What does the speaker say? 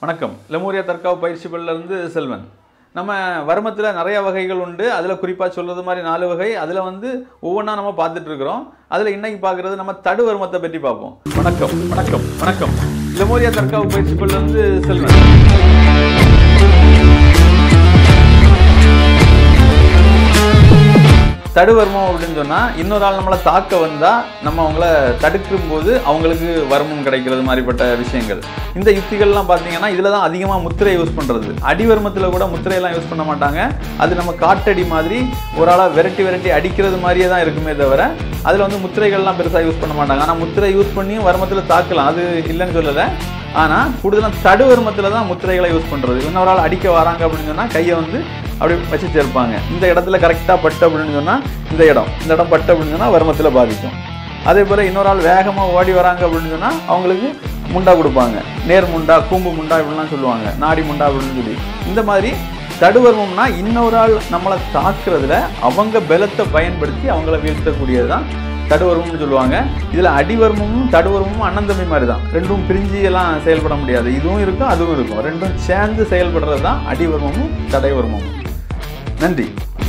வணக்கம் லெமோரியா தற்காப்பு பயிற்சி பள்ளியிருந்து செல்வன் நம்ம வர்மத்தில் நிறைய வகைகள் உண்டு அதில் குறிப்பாக சொல்கிறது மாதிரி நாலு வகை அதில் வந்து ஒவ்வொன்றா நம்ம பார்த்துட்டு இருக்கிறோம் அதில் இன்னைக்கு பார்க்குறது நம்ம தடு வர்மத்தை பற்றி பார்ப்போம் வணக்கம் வணக்கம் வணக்கம் லெமோரியா தற்காப்பு பயிற்சி பள்ளியிருந்து செல்வன் தடுவர்மம் அப்படின்னு சொன்னால் இன்னொரு ஆள் நம்மளை தாக்க வந்தால் நம்ம அவங்கள தடுக்கும் போது அவங்களுக்கு வர்மம் கிடைக்கிறது மாதிரிப்பட்ட விஷயங்கள் இந்த யுக்திகள்லாம் பார்த்தீங்கன்னா இதில் தான் அதிகமாக முத்திரை யூஸ் பண்ணுறது அடிவர்மத்தில் கூட முத்திரையெல்லாம் யூஸ் பண்ண மாட்டாங்க அது நம்ம காட்டடி மாதிரி ஒரு ஆளாக விரட்டி விரட்டி அடிக்கிறது மாதிரியே தான் இருக்குமே தவிர அதில் வந்து முத்திரைகள்லாம் பெருசாக யூஸ் பண்ண மாட்டாங்க ஆனால் முத்திரை யூஸ் பண்ணியும் வர்மத்தில் தாக்கலாம் அது இல்லைன்னு சொல்லலை ஆனால் கூடுதலாக தடுவர்மத்தில் தான் முத்திரைகளை யூஸ் பண்ணுறது இன்னொரு ஆள் அடிக்க வராங்க அப்படின்னு சொன்னால் கையை வந்து அப்படி வச்சு சேர்ப்பாங்க இந்த இடத்துல கரெக்டாக பட்டு அப்படின்னு சொன்னால் இந்த இடம் இந்த இடம் பட்டு அப்படின்னு சொன்னால் வர்மத்தில் பாதிக்கும் அதே போல் இன்னொரு ஆள் வேகமாக ஓடி வராங்க அப்படின்னு சொன்னால் அவங்களுக்கு முண்டா கொடுப்பாங்க நேர் முண்டா கூம்பு முண்டா இப்படிலாம் சொல்லுவாங்க நாடி முண்டா அப்படின்னு சொல்லி இந்த மாதிரி தடுவர்மம்னா இன்னொரு ஆள் நம்மளை தாக்குறதுல அவங்க பலத்தை பயன்படுத்தி அவங்கள வீழ்த்தக்கூடியது தான் தடுவர்மம்னு சொல்லுவாங்க இதில் அடிவர்மமும் தடுவர்மமும் அண்ணன் தம்பி மாதிரி தான் ரெண்டும் பிரிஞ்சு எல்லாம் செயல்பட முடியாது இதுவும் இருக்கும் அதுவும் இருக்கும் ரெண்டும் சேர்ந்து செயல்படுறது தான் அடிவர்மமும் தடைவர்மமும் நன்றி